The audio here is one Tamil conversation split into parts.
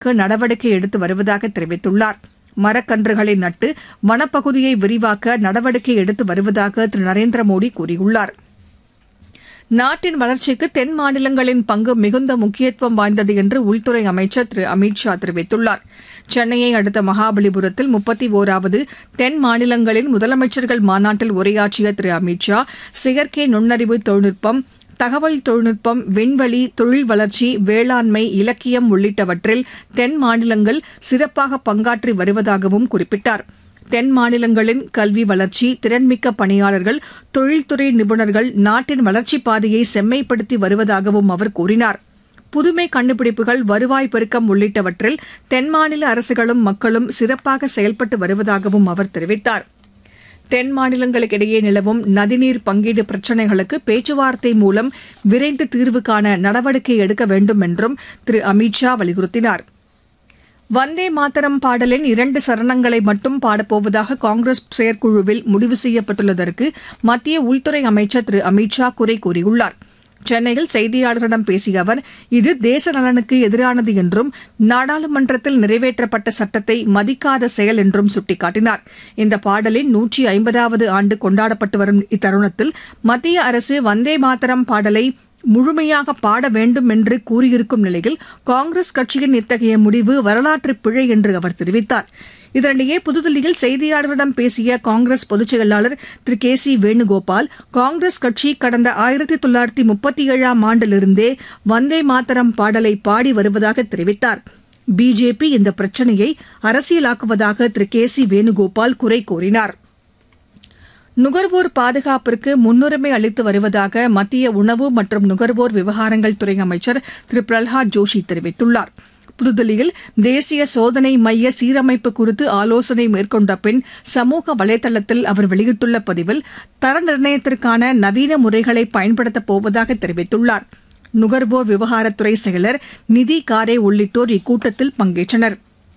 நடவடிக்கை எடுத்து வருவதாக தெரிவித்துள்ளார் மரக்கன்றுகளை நட்டு வனப்பகுதியை விரிவாக்க நடவடிக்கை எடுத்து வருவதாக திரு நரேந்திர மோடி கூறியுள்ளார் நாட்டின் வளர்ச்சிக்கு தென் மாநிலங்களின் பங்கு மிகுந்த முக்கியத்துவம் வாய்ந்தது என்று உள்துறை அமைச்சர் திரு அமித் ஷா தெரிவித்துள்ளார் சென்னையை அடுத்த மகாபலிபுரத்தில் முப்பத்தி ஓராவது தென் மாநிலங்களின் முதலமைச்சர்கள் மாநாட்டில் உரையாற்றிய திரு அமித் ஷா செயற்கை நுண்ணறிவு தொழில்நுட்பம் தகவல் தொழில்நுட்பம் விண்வெளி தொழில் வளர்ச்சி வேளாண்மை இலக்கியம் உள்ளிட்டவற்றில் தென் மாநிலங்கள் சிறப்பாக பங்காற்றி வருவதாகவும் குறிப்பிட்டார் தென் மாநிலங்களின் கல்வி வளர்ச்சி திறன்மிக்க பணியாளர்கள் தொழில்துறை நிபுணர்கள் நாட்டின் வளர்ச்சிப் பாதையை செம்மைப்படுத்தி வருவதாகவும் அவர் கூறினார் புதுமை கண்டுபிடிப்புகள் வருவாய் பெருக்கம் உள்ளிட்டவற்றில் தென் மாநில அரசுகளும் மக்களும் சிறப்பாக செயல்பட்டு வருவதாகவும் அவர் தெரிவித்தார் தென் மாநிலங்களுக்கிடையே நிலவும் நதிநீர் பங்கீடு பிரச்சினைகளுக்கு பேச்சுவார்த்தை மூலம் விரைந்து தீர்வு காண நடவடிக்கை எடுக்க வேண்டும் என்றும் திரு அமித் ஷா வலியுறுத்தினார் வந்தே மாதரம் பாடலின் இரண்டு சரணங்களை மட்டும் பாடப்போவதாக காங்கிரஸ் செயற்குழுவில் முடிவு செய்யப்பட்டுள்ளதற்கு மத்திய உள்துறை அமைச்சர் திரு அமித் ஷா குறை கூறியுள்ளார் சென்னையில் செய்தியாளர்களிடம் பேசிய அவர் இது தேச நலனுக்கு எதிரானது என்றும் நாடாளுமன்றத்தில் நிறைவேற்றப்பட்ட சட்டத்தை மதிக்காத செயல் என்றும் சுட்டிக்காட்டினார் இந்த பாடலின் நூற்றி ஐம்பதாவது ஆண்டு கொண்டாடப்பட்டு வரும் இத்தருணத்தில் மத்திய அரசு வந்தே மாதரம் பாடலை முழுமையாக பாட வேண்டும் என்று கூறியிருக்கும் நிலையில் காங்கிரஸ் கட்சியின் இத்தகைய முடிவு வரலாற்று பிழை என்று அவர் தெரிவித்தார் இதனிடையே புதுதில்லியில் செய்தியாளர்களிடம் பேசிய காங்கிரஸ் பொதுச் செயலாளர் திரு கே சி வேணுகோபால் காங்கிரஸ் கட்சி கடந்த ஆயிரத்தி தொள்ளாயிரத்தி முப்பத்தி ஏழாம் ஆண்டிலிருந்தே வந்தே மாதரம் பாடலை பாடி வருவதாக தெரிவித்தார் பிஜேபி இந்த பிரச்சினையை அரசியலாக்குவதாக திரு கே சி வேணுகோபால் குறை கூறினார் நுகர்வோர் பாதுகாப்பிற்கு முன்னுரிமை அளித்து வருவதாக மத்திய உணவு மற்றும் நுகர்வோர் விவகாரங்கள் துறை அமைச்சர் திரு பிரல்ஹாத் ஜோஷி தெரிவித்துள்ளார் புதுதில்லியில் தேசிய சோதனை மைய சீரமைப்பு குறித்து ஆலோசனை மேற்கொண்ட பின் சமூக வலைதளத்தில் அவர் வெளியிட்டுள்ள பதிவில் தர நிர்ணயத்திற்கான நவீன முறைகளை பயன்படுத்தப் போவதாக தெரிவித்துள்ளார் நுகர்வோர் விவகாரத்துறை செயலர் நிதி காரே உள்ளிட்டோர் இக்கூட்டத்தில் பங்கேற்றனா்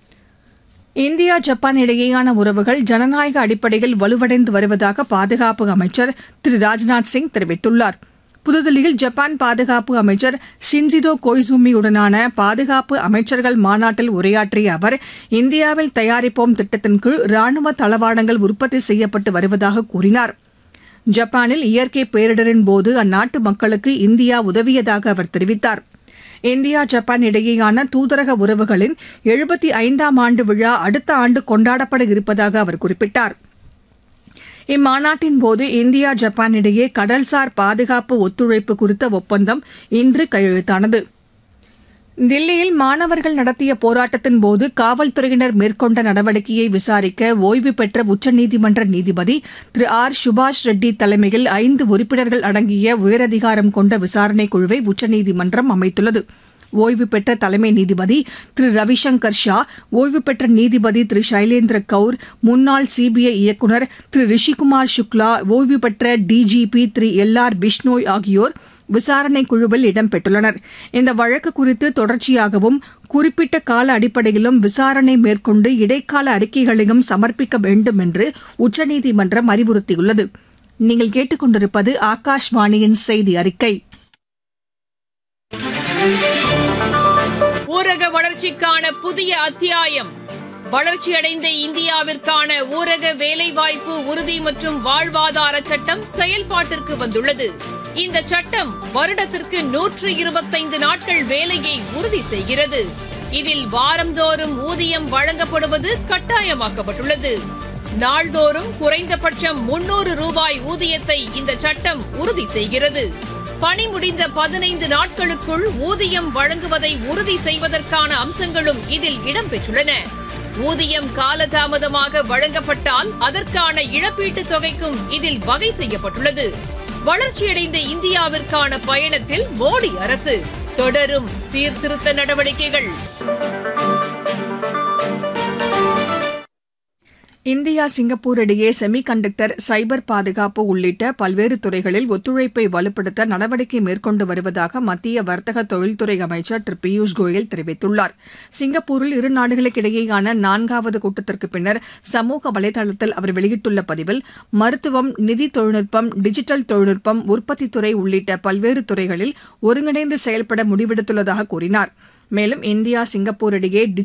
இந்தியா ஜப்பான் இடையேயான உறவுகள் ஜனநாயக அடிப்படையில் வலுவடைந்து வருவதாக பாதுகாப்பு அமைச்சர் திரு ராஜ்நாத் சிங் தெரிவித்துள்ளார் புதுதில்லியில் ஜப்பான் பாதுகாப்பு அமைச்சர் ஷின்சிடோ கொய்சுமியுடனான பாதுகாப்பு அமைச்சர்கள் மாநாட்டில் உரையாற்றிய அவர் இந்தியாவில் தயாரிப்போம் திட்டத்தின் கீழ் ராணுவ தளவாடங்கள் உற்பத்தி செய்யப்பட்டு வருவதாக கூறினார் ஜப்பானில் இயற்கை பேரிடரின் போது அந்நாட்டு மக்களுக்கு இந்தியா உதவியதாக அவர் தெரிவித்தார் இந்தியா ஜப்பான் இடையேயான தூதரக உறவுகளின் எழுபத்தி ஐந்தாம் ஆண்டு விழா அடுத்த ஆண்டு கொண்டாடப்பட இருப்பதாக அவர் குறிப்பிட்டார் இம்மாநாட்டின் போது இந்தியா ஜப்பான் இடையே கடல்சார் பாதுகாப்பு ஒத்துழைப்பு குறித்த ஒப்பந்தம் இன்று கையெழுத்தானது தில்லியில் மாணவர்கள் நடத்திய போராட்டத்தின் போது காவல்துறையினர் மேற்கொண்ட நடவடிக்கையை விசாரிக்க ஓய்வு பெற்ற உச்சநீதிமன்ற நீதிபதி திரு ஆர் சுபாஷ் ரெட்டி தலைமையில் ஐந்து உறுப்பினர்கள் அடங்கிய உயரதிகாரம் கொண்ட விசாரணை குழுவை உச்சநீதிமன்றம் அமைத்துள்ளது ஓய்வு பெற்ற தலைமை நீதிபதி திரு ரவிசங்கர் ஷா ஓய்வு பெற்ற நீதிபதி திரு சைலேந்திர கவுர் முன்னாள் சிபிஐ இயக்குநர் திரு ரிஷிகுமார் சுக்லா ஓய்வு பெற்ற டிஜிபி திரு எல் ஆர் பிஷ்னோய் ஆகியோர் விசாரணை குழுவில் இடம்பெற்றுள்ளனர் இந்த வழக்கு குறித்து தொடர்ச்சியாகவும் குறிப்பிட்ட கால அடிப்படையிலும் விசாரணை மேற்கொண்டு இடைக்கால அறிக்கைகளையும் சமர்ப்பிக்க வேண்டும் என்று உச்சநீதிமன்றம் அறிவுறுத்தியுள்ளது நீங்கள் கேட்டுக்கொண்டிருப்பது ஆகாஷ்வாணியின் செய்தி அறிக்கை ஊரக வளர்ச்சிக்கான புதிய அத்தியாயம் வளர்ச்சியடைந்த இந்தியாவிற்கான ஊரக வேலைவாய்ப்பு உறுதி மற்றும் வாழ்வாதார சட்டம் செயல்பாட்டிற்கு வந்துள்ளது இந்த சட்டம் வருடத்திற்கு நூற்று இருபத்தைந்து நாட்கள் வேலையை உறுதி செய்கிறது இதில் வாரந்தோறும் ஊதியம் வழங்கப்படுவது கட்டாயமாக்கப்பட்டுள்ளது நாள்தோறும் குறைந்தபட்சம் முன்னூறு ரூபாய் ஊதியத்தை இந்த சட்டம் உறுதி செய்கிறது பணி முடிந்த பதினைந்து நாட்களுக்குள் ஊதியம் வழங்குவதை உறுதி செய்வதற்கான அம்சங்களும் இதில் இடம்பெற்றுள்ளன ஊதியம் காலதாமதமாக வழங்கப்பட்டால் அதற்கான இழப்பீட்டுத் தொகைக்கும் இதில் வகை செய்யப்பட்டுள்ளது வளர்ச்சியடைந்த இந்தியாவிற்கான பயணத்தில் மோடி அரசு தொடரும் சீர்திருத்த நடவடிக்கைகள் இந்தியா சிங்கப்பூர் இடையே செமி கண்டக்டர் சைபர் பாதுகாப்பு உள்ளிட்ட பல்வேறு துறைகளில் ஒத்துழைப்பை வலுப்படுத்த நடவடிக்கை மேற்கொண்டு வருவதாக மத்திய வர்த்தக தொழில்துறை அமைச்சர் திரு பியூஷ் கோயல் தெரிவித்துள்ளார் சிங்கப்பூரில் இரு நாடுகளுக்கிடையேயான நான்காவது கூட்டத்திற்கு பின்னர் சமூக வலைதளத்தில் அவர் வெளியிட்டுள்ள பதிவில் மருத்துவம் நிதி தொழில்நுட்பம் டிஜிட்டல் தொழில்நுட்பம் உற்பத்தித்துறை உள்ளிட்ட பல்வேறு துறைகளில் ஒருங்கிணைந்து செயல்பட முடிவெடுத்துள்ளதாக கூறினார் மேலும் இந்தியா சிங்கப்பூர் இடையே